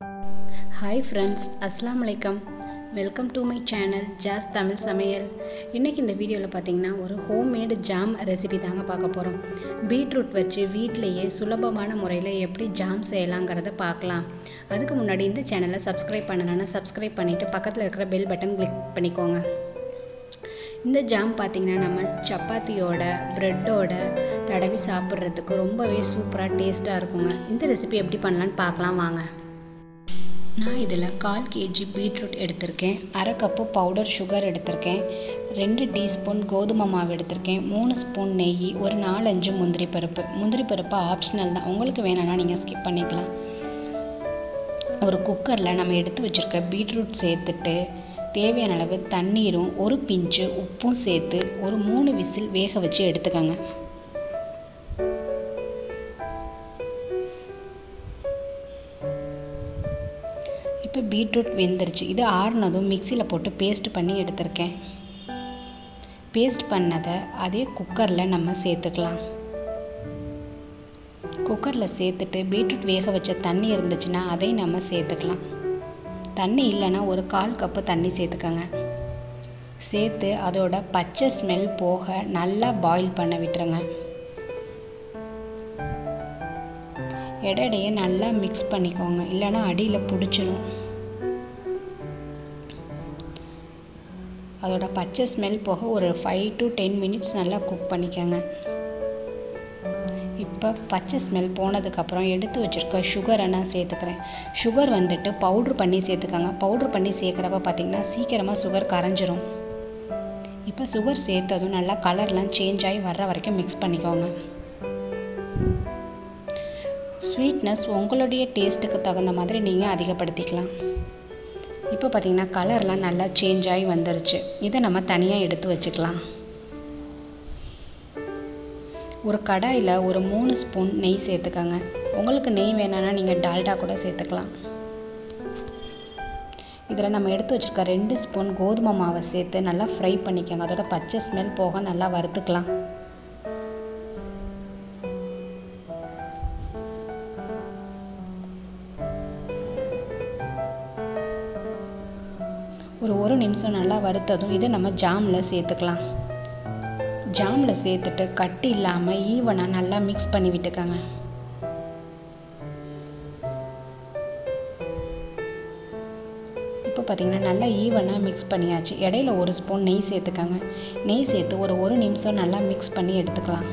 hi friends அஸ்லாம் வலைக்கம் welcome to my channel Jaz Tamil சமையல் இன்றைக்கி இந்த வீடியோவில் பார்த்தீங்கன்னா ஒரு ஹோம்மேடு ஜாம் ரெசிபி தாங்க பார்க்க போகிறோம் பீட்ரூட் வச்சு வீட்டிலையே சுலபமான முறையில் எப்படி ஜாம் செய்யலாங்கிறத பார்க்கலாம் அதுக்கு முன்னாடி இந்த சேனலை சப்ஸ்கிரைப் பண்ணலைன்னா சப்ஸ்கிரைப் பண்ணிவிட்டு பக்கத்தில் இருக்கிற பெல் பட்டன் கிளிக் பண்ணிக்கோங்க இந்த ஜாம் பார்த்திங்கன்னா நம்ம சப்பாத்தியோட ப்ரெட்டோட தடவி சாப்பிட்றதுக்கு ரொம்பவே சூப்பராக டேஸ்ட்டாக இருக்குங்க இந்த ரெசிபி எப்படி பண்ணலான்னு பார்க்கலாம் வாங்க நான் இதில் கால் கேஜி பீட்ரூட் எடுத்திருக்கேன் அரை கப்பு பவுடர் சுகர் எடுத்திருக்கேன் ரெண்டு டீஸ்பூன் கோதுமை மாவு எடுத்திருக்கேன் மூணு ஸ்பூன் நெய் ஒரு நாலஞ்சு முந்திரி பருப்பு முந்திரி பருப்பு ஆப்ஷனல் தான் உங்களுக்கு வேணும்னா நீங்கள் ஸ்கிப் பண்ணிக்கலாம் ஒரு குக்கரில் நம்ம எடுத்து வச்சுருக்க பீட்ரூட் சேர்த்துட்டு தேவையான அளவு தண்ணீரும் ஒரு பிஞ்சு உப்பும் சேர்த்து ஒரு மூணு விசில் வேக வச்சு எடுத்துக்கோங்க இப்போ பீட்ரூட் வெந்துருச்சு இது ஆறுனதும் மிக்சியில் போட்டு பேஸ்ட் பண்ணி எடுத்திருக்கேன் பேஸ்ட் பண்ணதை அதே குக்கரில் நம்ம சேர்த்துக்கலாம் குக்கரில் சேர்த்துட்டு பீட்ரூட் வேக வச்ச தண்ணி இருந்துச்சுன்னா அதையும் நம்ம சேர்த்துக்கலாம் தண்ணி இல்லைன்னா ஒரு கால் கப்பு தண்ணி சேர்த்துக்கோங்க சேர்த்து அதோட பச்சை ஸ்மெல் போக நல்லா பாயில் பண்ண விட்டுருங்க இடையிடையே நல்லா மிக்ஸ் பண்ணிக்கோங்க இல்லைன்னா அடியில் பிடிச்சிடும் அதோட பச்சை ஸ்மெல் போக ஒரு ஃபைவ் டு டென் மினிட்ஸ் நல்லா குக் பண்ணிக்கோங்க இப்போ பச்சை ஸ்மெல் போனதுக்கப்புறம் எடுத்து வச்சுருக்க சுகரை நான் சேர்த்துக்கிறேன் சுகர் வந்துட்டு பவுட்ரு பண்ணி சேர்த்துக்கோங்க பவுட்ரு பண்ணி சேர்க்குறப்ப பார்த்திங்கன்னா சீக்கிரமாக சுகர் கரைஞ்சிரும் இப்போ சுகர் சேர்த்ததும் நல்லா கலர்லாம் சேஞ்ச் ஆகி வர்ற வரைக்கும் மிக்ஸ் பண்ணிக்கோங்க ஸ்வீட்னஸ் உங்களுடைய டேஸ்ட்டுக்கு தகுந்த மாதிரி நீங்கள் அதிகப்படுத்திக்கலாம் இப்போ பார்த்திங்கன்னா கலர்லாம் நல்லா சேஞ்ச் ஆகி வந்துருச்சு இதை நம்ம தனியாக எடுத்து வச்சுக்கலாம் ஒரு கடாயில் ஒரு மூணு ஸ்பூன் நெய் சேர்த்துக்கோங்க உங்களுக்கு நெய் வேணான்னா நீங்கள் டால்டா கூட சேர்த்துக்கலாம் இதில் நம்ம எடுத்து வச்சுருக்க ரெண்டு ஸ்பூன் கோதுமை மாவை சேர்த்து நல்லா ஃப்ரை பண்ணிக்கோங்க அதோட பச்சை ஸ்மெல் போக நல்லா வறுத்துக்கலாம் ஒரு ஒரு நிமிஷம் நல்லா வறுத்ததும் இதை நம்ம ஜாமில் சேர்த்துக்கலாம் ஜாமில் சேர்த்துட்டு கட்டி இல்லாமல் ஈவனாக நல்லா மிக்ஸ் பண்ணி விட்டுக்கோங்க இப்போ பார்த்திங்கன்னா நல்லா ஈவனாக மிக்ஸ் பண்ணியாச்சு இடையில ஒரு ஸ்பூன் நெய் சேர்த்துக்கோங்க நெய் சேர்த்து ஒரு ஒரு நிமிஷம் நல்லா மிக்ஸ் பண்ணி எடுத்துக்கலாம்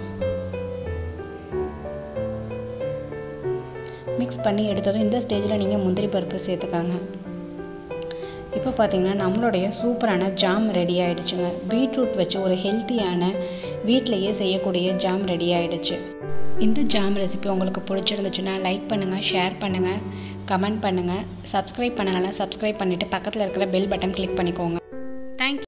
மிக்ஸ் பண்ணி எடுத்ததும் இந்த ஸ்டேஜில் நீங்கள் முந்திரி பருப்பு சேர்த்துக்கோங்க இப்போ பார்த்திங்கன்னா நம்மளுடைய சூப்பரான ஜாம் ரெடி ஆகிடுச்சுங்க பீட்ரூட் வச்சு ஒரு ஹெல்த்தியான வீட்டிலையே செய்யக்கூடிய ஜாம் ரெடி ஆகிடுச்சு இந்த ஜாம் ரெசிபி உங்களுக்கு பிடிச்சிருந்துச்சுன்னா லைக் பண்ணுங்கள் ஷேர் பண்ணுங்கள் கமெண்ட் பண்ணுங்கள் சப்ஸ்கிரைப் பண்ணலாம் சப்ஸ்கிரைப் பண்ணிவிட்டு பக்கத்தில் இருக்கிற பெல் பட்டன் கிளிக் பண்ணிக்கோங்க